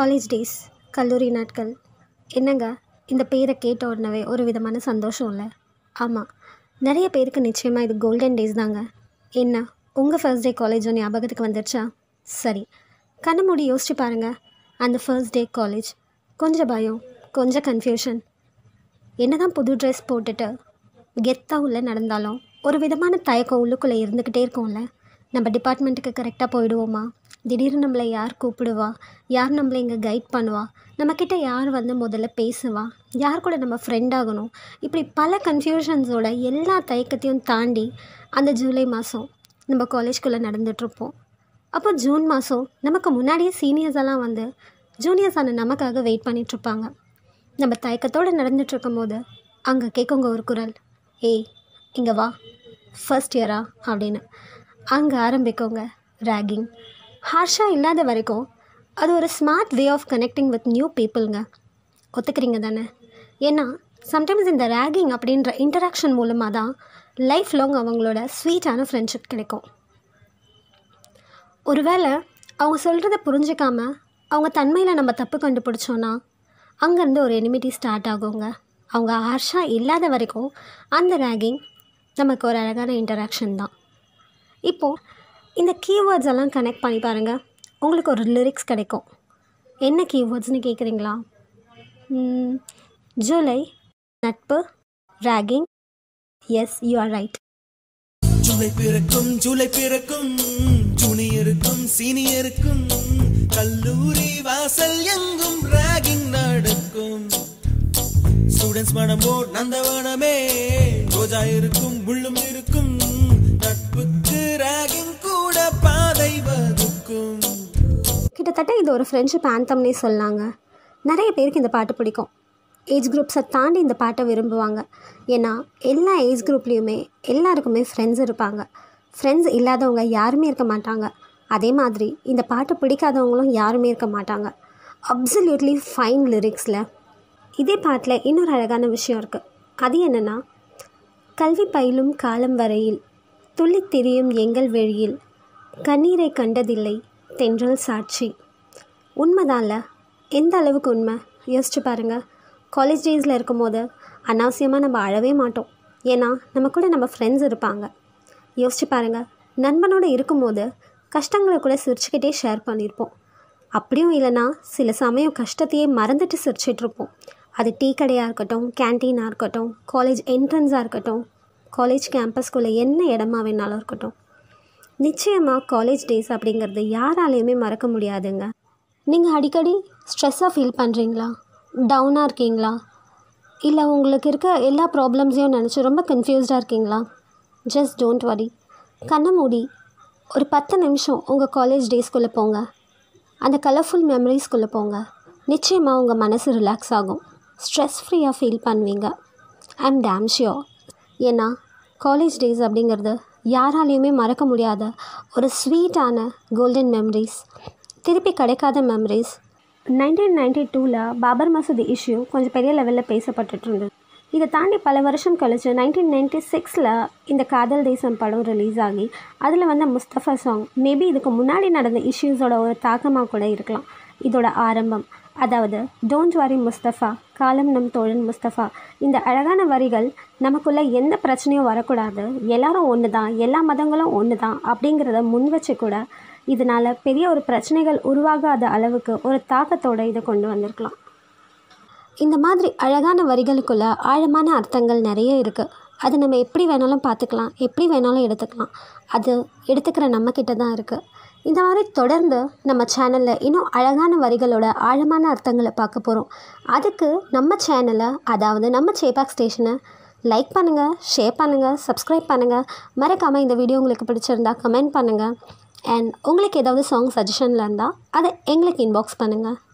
college days கல்லூரி நாட்கள் என்னங்க இந்த பேரை கேட்ட உடனே ஒரு விதமான சந்தோஷம் இல்லை ஆமாம் நிறைய பேருக்கு நிச்சயமாக இது கோல்டன் டேஸ் தாங்க என்ன உங்கள் ஃபர்ஸ்ட் டே காலேஜும் ஞாபகத்துக்கு வந்துடுச்சா சரி கண்ணை மூடி யோசிச்சு பாருங்கள் அந்த ஃபர்ஸ்ட் டே காலேஜ் கொஞ்சம் பயம் கொஞ்சம் கன்ஃபியூஷன் என்னதான் புது ட்ரெஸ் போட்டுட்டு கெத்தாக உள்ளே நடந்தாலும் ஒரு விதமான தயக்கம் உள்ளுக்குள்ளே இருந்துக்கிட்டே இருக்கும்ல நம்ம டிபார்ட்மெண்ட்டுக்கு கரெக்டாக போயிடுவோமா திடீர்னு நம்மளை யார் கூப்பிடுவா யார் நம்மளை இங்கே கைட் பண்ணுவா நம்மக்கிட்ட யார் வந்து முதல்ல பேசுவா யார் கூட நம்ம ஃப்ரெண்ட் ஆகணும் இப்படி பல கன்ஃபியூஷன்ஸோட எல்லா தயக்கத்தையும் தாண்டி அந்த ஜூலை மாதம் நம்ம காலேஜ்குள்ளே நடந்துகிட்ருப்போம் அப்போ ஜூன் மாதம் நமக்கு முன்னாடியே சீனியர்ஸ் எல்லாம் வந்து ஜூனியர்ஸான நமக்காக வெயிட் பண்ணிகிட்ருப்பாங்க நம்ம தயக்கத்தோடு நடந்துட்டு இருக்கும்போது அங்கே கேட்குங்க ஒரு குரல் ஏய் இங்கே வா ஃபர்ஸ்ட் இயரா அப்படின்னு அங்கே ஆரம்பிக்கோங்க ரேகிங் ஹார்ஷாக இல்லாத வரைக்கும் அது ஒரு smart way of connecting with new பீப்புளுங்க ஒத்துக்கிறீங்க தானே ஏன்னா சம்டைம்ஸ் இந்த ரேகிங் அப்படின்ற இன்டராக்ஷன் மூலமாக தான் லைஃப் லாங் அவங்களோட ஸ்வீட்டான ஃப்ரெண்ட்ஷிப் கிடைக்கும் ஒருவேளை அவங்க சொல்கிறத புரிஞ்சிக்காம அவங்க தன்மையில் நம்ம தப்பு கண்டுபிடிச்சோன்னா அங்கேருந்து ஒரு எனிமிட்டி ஸ்டார்ட் ஆகுங்க அவங்க ஹார்ஷாக இல்லாத வரைக்கும் அந்த ரேகிங் நமக்கு ஒரு அழகான இன்டராக்ஷன் தான் இப்போது இந்த கீவேர்ட்ஸ் எல்லாம் கனெக்ட் பண்ணி பாருங்கள் உங்களுக்கு ஒரு லிரிக்ஸ் கிடைக்கும் என்ன கீவேர்ட்ஸ்னு கேட்குறீங்களா ம், ஜூலை நட்பு ragging yes you are right July பிறக்கும் ஜூலை பிறக்கும் ஜூனியருக்கும் சீனியருக்கும் கல்லூரி வாசல் எங்கும் ராகிங் நடக்கும் ஸ்டூடெண்ட்ஸ் மனமோ நந்தவனமே ரோஜா இருக்கும் முள்ளும் இருக்கும் நட்புக்கு ராகிங் கூட பாதை வகுக்கும் கிட்டத்தட்ட இது ஒரு ஃப்ரெண்ட்ஷிப் ஆந்தம்னே சொல்லாங்க நிறைய பேருக்கு இந்த பாட்டு பிடிக்கும் ஏஜ் குரூப்ஸை தாண்டி இந்த பாட்டை விரும்புவாங்க ஏன்னா எல்லா ஏஜ் குரூப்லேயுமே எல்லாருக்குமே ஃப்ரெண்ட்ஸ் இருப்பாங்க ஃப்ரெண்ட்ஸ் இல்லாதவங்க யாருமே இருக்க மாட்டாங்க அதே மாதிரி இந்த பாட்டு பிடிக்காதவங்களும் யாருமே இருக்க மாட்டாங்க அப்சல்யூட்லி ஃபைன் லிரிக்ஸில் இதே பாட்டில் இன்னொரு அழகான விஷயம் இருக்குது அது என்னென்னா கல்வி பயிலும் காலம் வரையில் துள்ளித் திரியும் எங்கள் வெளியில் கண்ணீரை கண்டதில்லை தென்றல் சாட்சி உண்மைதான்ல எந்த அளவுக்கு உண்மை யோசிச்சு பாருங்க காலேஜ் டேஸில் இருக்கும்போது அனாவசியமாக நம்ம அழவே மாட்டோம் ஏன்னா நம்ம கூட நம்ம ஃப்ரெண்ட்ஸ் இருப்பாங்க யோசிச்சு பாருங்க நண்பனோடு இருக்கும்போது கஷ்டங்களை கூட சிரிச்சுக்கிட்டே ஷேர் பண்ணியிருப்போம் அப்படியும் இல்லைன்னா சில சமயம் கஷ்டத்தையே மறந்துட்டு சிரிச்சிட்டு இருப்போம் அது டீ கடையாக இருக்கட்டும் கேன்டீனாக இருக்கட்டும் காலேஜ் என்ட்ரன்ஸாக இருக்கட்டும் காலேஜ் கேம்பஸ்குள்ளே என்ன இடமா வேணாலும் இருக்கட்டும் நிச்சயமாக காலேஜ் டேஸ் அப்படிங்கிறது யாராலையுமே மறக்க முடியாதுங்க நீங்கள் அடிக்கடி ஸ்ட்ரெஸ்ஸாக ஃபீல் பண்ணுறீங்களா டவுனாக இருக்கீங்களா இல்லை உங்களுக்கு இருக்க எல்லா ப்ராப்ளம்ஸையும் நினச்சி ரொம்ப கன்ஃபியூஸ்டாக இருக்கீங்களா ஜஸ்ட் டோன்ட் வரி கண்ணை மூடி ஒரு பத்து நிமிஷம் உங்கள் காலேஜ் டேஸ்க்குள்ளே போங்க அந்த கலர்ஃபுல் மெமரிஸ்குள்ளே போங்க நிச்சயமாக உங்கள் மனசு ரிலாக்ஸ் ஆகும் ஸ்ட்ரெஸ் ஃப்ரீயாக ஃபீல் பண்ணுவீங்க ஐ எம் டேம் ஷியோர் ஏன்னா காலேஜ் டேஸ் அப்படிங்கிறது யாராலையுமே மறக்க முடியாத ஒரு ஸ்வீட்டான கோல்டன் மெமரிஸ் திருப்பி கிடைக்காத மெமரிஸ் நைன்டீன் நைன்டி டூவில் பாபர் மசூதி இஷ்யூ கொஞ்சம் பெரிய லெவலில் பேசப்பட்டுட்டு இருந்தது இதை தாண்டி பல வருஷம் கழிச்சு நைன்டீன் நைன்டி சிக்ஸில் இந்த காதல் தேசம் படம் ரிலீஸ் ஆகி அதில் வந்த முஸ்தஃபா சாங் மேபி இதுக்கு முன்னாடி நடந்த இஷ்யூஸோட ஒரு தாக்கமாக கூட இருக்கலாம் இதோட ஆரம்பம் அதாவது டோன்ட் வரி முஸ்தஃபா காலம் நம் தோழன் முஸ்தஃபா இந்த அழகான வரிகள் நமக்குள்ளே எந்த பிரச்சனையும் வரக்கூடாது எல்லாரும் ஒன்று தான் எல்லா மதங்களும் ஒன்று தான் அப்படிங்கிறத முன் வச்சு கூட இதனால் பெரிய ஒரு பிரச்சனைகள் உருவாகாத அளவுக்கு ஒரு தாக்கத்தோடு இதை கொண்டு வந்திருக்கலாம் இந்த மாதிரி அழகான வரிகளுக்குள்ள ஆழமான அர்த்தங்கள் நிறைய இருக்குது அது நம்ம எப்படி வேணாலும் பார்த்துக்கலாம் எப்படி வேணாலும் எடுத்துக்கலாம் அது எடுத்துக்கிற நம்மக்கிட்ட தான் இருக்குது இந்த மாதிரி தொடர்ந்து நம்ம சேனலில் இன்னும் அழகான வரிகளோட ஆழமான அர்த்தங்களை பார்க்க போகிறோம் அதுக்கு நம்ம சேனலை அதாவது நம்ம சேபாக் ஸ்டேஷனை லைக் பண்ணுங்கள் ஷேர் பண்ணுங்கள் சப்ஸ்கிரைப் பண்ணுங்கள் மறக்காமல் இந்த வீடியோ உங்களுக்கு பிடிச்சிருந்தா கமெண்ட் பண்ணுங்கள் அண்ட் உங்களுக்கு ஏதாவது சாங் சஜஷனில் இருந்தால் அதை எங்களுக்கு இன்பாக்ஸ் பண்ணுங்கள்